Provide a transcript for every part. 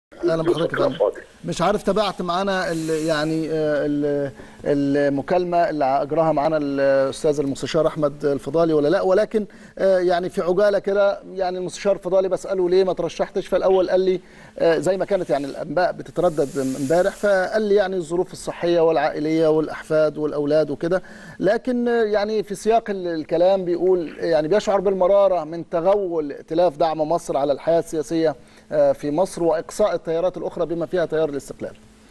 اهلا بحضرتك يا كلام فندم فاضي مش عارف تابعت معانا ال- يعني آه، ال- المكالمه اللي اجراها معانا الاستاذ المستشار احمد الفضالي ولا لا ولكن آه، يعني في عجاله كده يعني المستشار الفضالي بساله ليه ما ترشحتش فالاول قال لي آه، زي ما كانت يعني الانباء بتتردد امبارح فقال لي يعني الظروف الصحيه والعائليه والاحفاد والاولاد وكده لكن آه، يعني في سياق ال- الكلام بيقول يعني بيشعر بالمراره من تغول ائتلاف دعم مصر على الحياه السياسيه آه، في مصر واقصاء التيارات الاخرى بما فيها تيار الاستقلال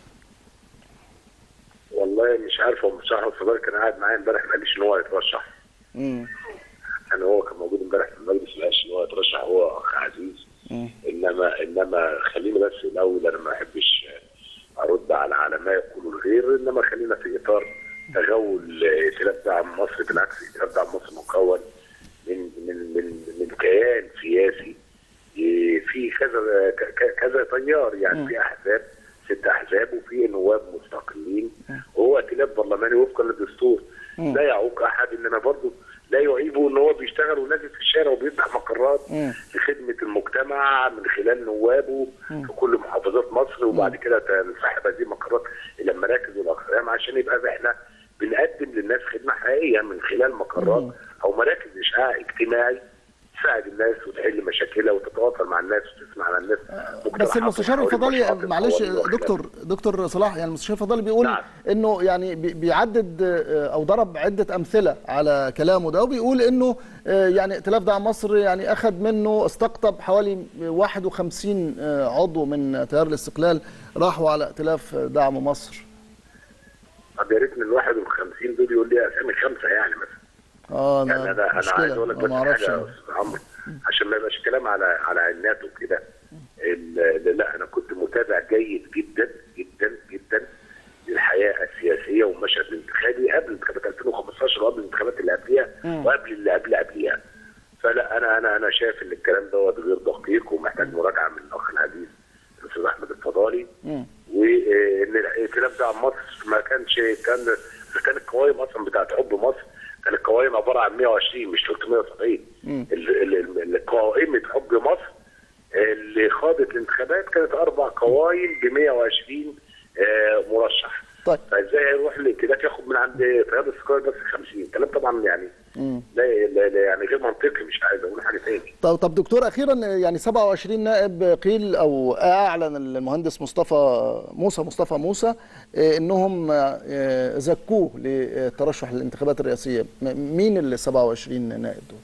والله مش عارف هو مستشار الفضائي كان قاعد معايا امبارح ما قاليش ان هو هيترشح مم. يعني هو كان موجود امبارح في المجلس ما قالش ان هو يترشح هو اخ عزيز انما انما خليني بس الاول انا ما بحبش ارد على على ما يقوله الغير انما خلينا في اطار تغول ائتلاف دعم مصر بالعكس ائتلاف دعم مصر مكون من من من من كيان سياسي إيه، في كذا ك- ك- كذا تيار يعني في احزاب ست احزاب وفي نواب مستقلين وهو ائتلاف برلماني وفقا للدستور لا يعوق احد انما برضه لا يعيبه ان هو بيشتغل ونازل في الشارع وبيفتح مقرات لخدمه المجتمع من خلال نوابه في كل محافظات مصر وبعد كده تنسحب هذه المقرات الى المراكز والاقسام عشان يبقى احنا بنقدم للناس خدمه حقيقيه من خلال مقرات او مراكز اشعاع اجتماعي تساعد الناس وتحل مشاكلها وتتواصل مع الناس وتسمع عن الناس بس مقترحاتهم المستشار حوالين الفضالي مشروعات معلش القوانين وخلافه. دكتور دكتور صلاح يعني المستشار الفضالي بيقول نعم. انه يعني بي- بيعدد آه، او ضرب عده امثله على كلامه ده وبيقول انه آه، يعني ائتلاف دعم مصر يعني اخذ منه استقطب حوالي 51 آه، عضو من تيار الاستقلال راحوا على ائتلاف دعم مصر طب يا ريت من ال 51 دول يقول لي اسامي خمسه يعني مثلا اه يعني انا انا مشكلة. عايز اقول لك أنا بس ما اعرفش حاجه يا استاذ عمرو عشان ما يبقاش كلام على على علات وكده ال- لا انا كنت متابع جيد جدا جدا جدا للحياه السياسيه والمشهد الانتخابي قبل انتخابات 2015 وقبل الانتخابات اللي قبليها وقبل اللي قبل قبليها فلا انا انا انا شايف ان الكلام دوت غير دقيق ومحتاج مراجعه من الاخ العزيز الاستاذ احمد الفضالي وان ائتلاف دعم مصر ما كانش كان إذا كان القوائم اصلا بتاعت حب مصر كان القوائم عباره عن 120 مش 370 ال- ال- ال- قائمه حب مصر اللي خاضت الانتخابات كانت اربع قوائم ب 120 آه، مرشح طيب. فازاي هيروح الائتلاف ياخد من عند تيار الاستقلال بس 50 كلام طبعا يعني لا, لا, لا يعني غير منطقي مش عايز اقول حاجه تاني طب طب دكتور اخيرا يعني 27 نائب قيل او اعلن المهندس مصطفى موسى مصطفى موسى آه، انهم آه، زكوه للترشح للانتخابات الرئاسيه م- مين ال 27 نائب دول؟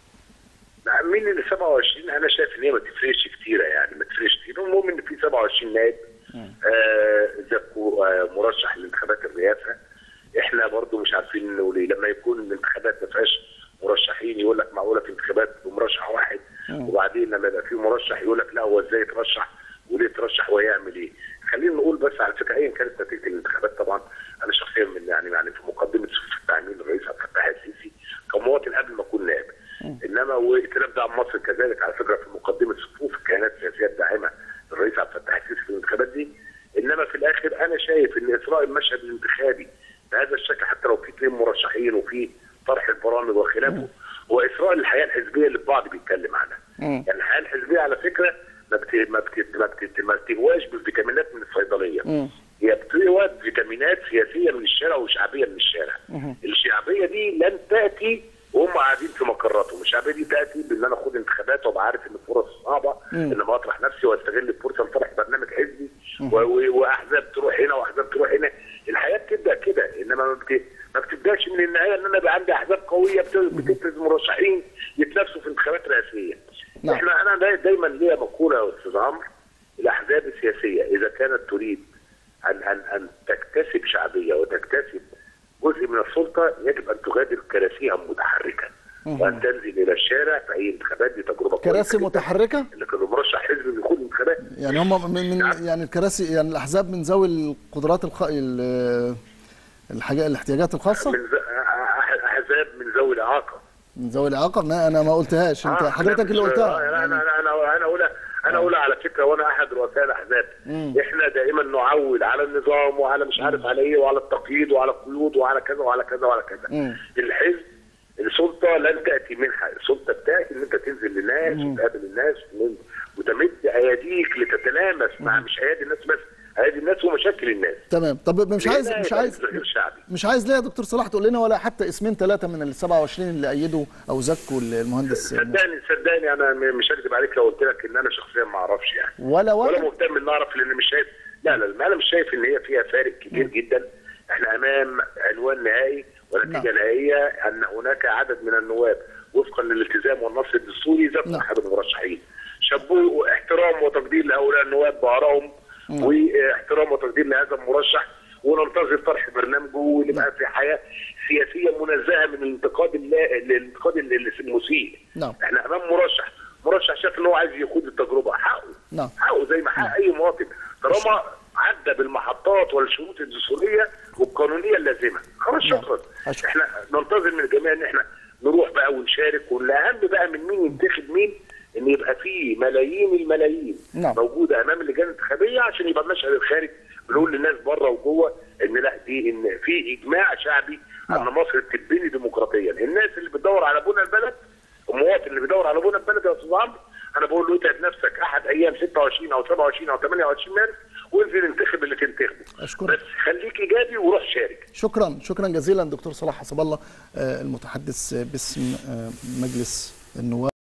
لا مين اللي 27 انا شايف ان هي ما تفرقش كتيره يعني ما تفرقش كتير المهم ان في 27 نائب آه زكوا آه مرشح لانتخابات الرئاسه احنا برضو مش عارفين انه ليه لما يكون الانتخابات ما فيهاش مرشحين يقول لك معقوله في انتخابات بمرشح واحد وبعدين لما يبقى في مرشح يقول لك لا هو ازاي يترشح وليه يترشح ويعمل ايه خلينا نقول بس على فكره ايا كانت نتيجه الانتخابات طبعا انا شخصيا من يعني يعني في مقدمه صفوف التعمير الرئيس عبد الفتاح السيسي كمواطن قبل ما اكون نائب انما وائتلاف دعم مصر كذلك على فكره في مقدمه صفوف الكيانات السياسيه الداعمه للرئيس عبد الفتاح السيسي في الانتخابات دي انما في الاخر انا شايف ان اثراء المشهد الانتخابي بهذا الشكل حتى لو في اثنين مرشحين وفي طرح البرامج وخلافه هو اثراء الحياه الحزبيه اللي البعض بيتكلم عنها يعني الحياه الحزبيه على فكره ما بت ما بت ما بت ما بتهواش بالفيتامينات من الصيدليه هي بتهوى فيتامينات سياسيه من الشارع وشعبيه من الشارع الشعبيه دي لن تاتي وهم قاعدين في مقراتهم الشعبيه دي تاتي بان انا اخد انتخابات وابقى عارف ان الفرص صعبه انما اطرح نفسي واستغل الفرصه لطرح برنامج حزبي و- و- واحزاب تروح هنا واحزاب تروح هنا الحياه بتبدا كده انما ما بت- ما بتبداش من النهايه ان انا يبقى عندي احزاب قويه بت- بتفرز مرشحين يتنافسوا في انتخابات رئاسيه نعم. احنا انا دا- دايما ليا مقوله يا استاذ عمرو الاحزاب السياسيه اذا كانت تريد ان ان ان تكتسب شعبيه وتكتسب جزء من السلطه يجب ان تغادر كراسيها متحركه وان تنزل الى الشارع في اي انتخابات دي تجربه كراسي كويسة جداً. متحركه؟ اللي كان مرشح حزب بيخوض انتخابات يعني هم من, من يعني الكراسي يعني الاحزاب من ذوي القدرات الخ... ال- الحاجات الاحتياجات الخاصه من ز- أح- احزاب من ذوي الاعاقه من ذوي الاعاقه ما انا ما قلتهاش انت آه، حضرتك أنا اللي مش- قلتها آه، انا يعني انا انا انا اقولها انا اقولها على فكره وانا احد رؤساء الاحزاب احنا دائما نعول على النظام وعلى مش عارف على ايه وعلى التقييد وعلى القيود وعلى كذا وعلى كذا وعلى كذا مم. الحزب السلطه لن تاتي منها السلطه بتاتي ان انت تنزل للناس وتقابل الناس وتمد اياديك لتتلامس مع مش ايادي الناس بس ايادي الناس ومشاكل الناس تمام طب مش عايز هنا مش يبقى عايز غير شعبي مش عايز ليه يا دكتور صلاح تقول لنا ولا حتى اسمين ثلاثه من ال 27 اللي ايدوا او زكوا المهندس صدقني صدقني انا م- مش هكذب عليك لو قلت لك ان انا شخصيا ما اعرفش يعني ولا ولا ولا مهتم ان اعرف لان مش شايف لا لا انا مش شايف ان هي فيها فارق كبير جدا احنا امام عنوان نهائي ونتيجه نعم. نهائيه ان هناك عدد من النواب وفقا للالتزام والنص الدستوري ذات نعم. احد المرشحين شابوه احترام وتقدير لهؤلاء النواب بارائهم واحترام وتقدير لهذا المرشح وننتظر طرح برنامجه ونبقى في حياه سياسيه منزهه من الانتقاد اللا- الانتقاد المسيء نعم. احنا امام مرشح مرشح شاف ان هو عايز يخوض التجربه حقه نعم. حقه زي ما حق اي مواطن طالما عدى بالمحطات والشروط الدستوريه والقانونيه اللازمه خلاص نعم. شكرا أشكر. احنا ننتظر من الجميع ان احنا نروح بقى ونشارك والاهم بقى من مين ينتخب مين ان يبقى في ملايين الملايين نعم. موجوده امام اللجان الانتخابيه عشان يبقى المشهد الخارج بنقول للناس بره وجوه ان لا دي ان في اجماع شعبي ان نعم. مصر تتبني ديمقراطيا الناس اللي بتدور على بنى البلد المواطن اللي بيدور على بنى البلد يا استاذ عمرو انا بقول له اتعب نفسك احد ايام 26 او 27 او 28 مارس وانزل انتخب اللي تنتخبه أشكرك. بس خليك ايجابي وروح شارك شكرا شكرا جزيلا دكتور صلاح حسب الله آه، المتحدث باسم آه، مجلس النواب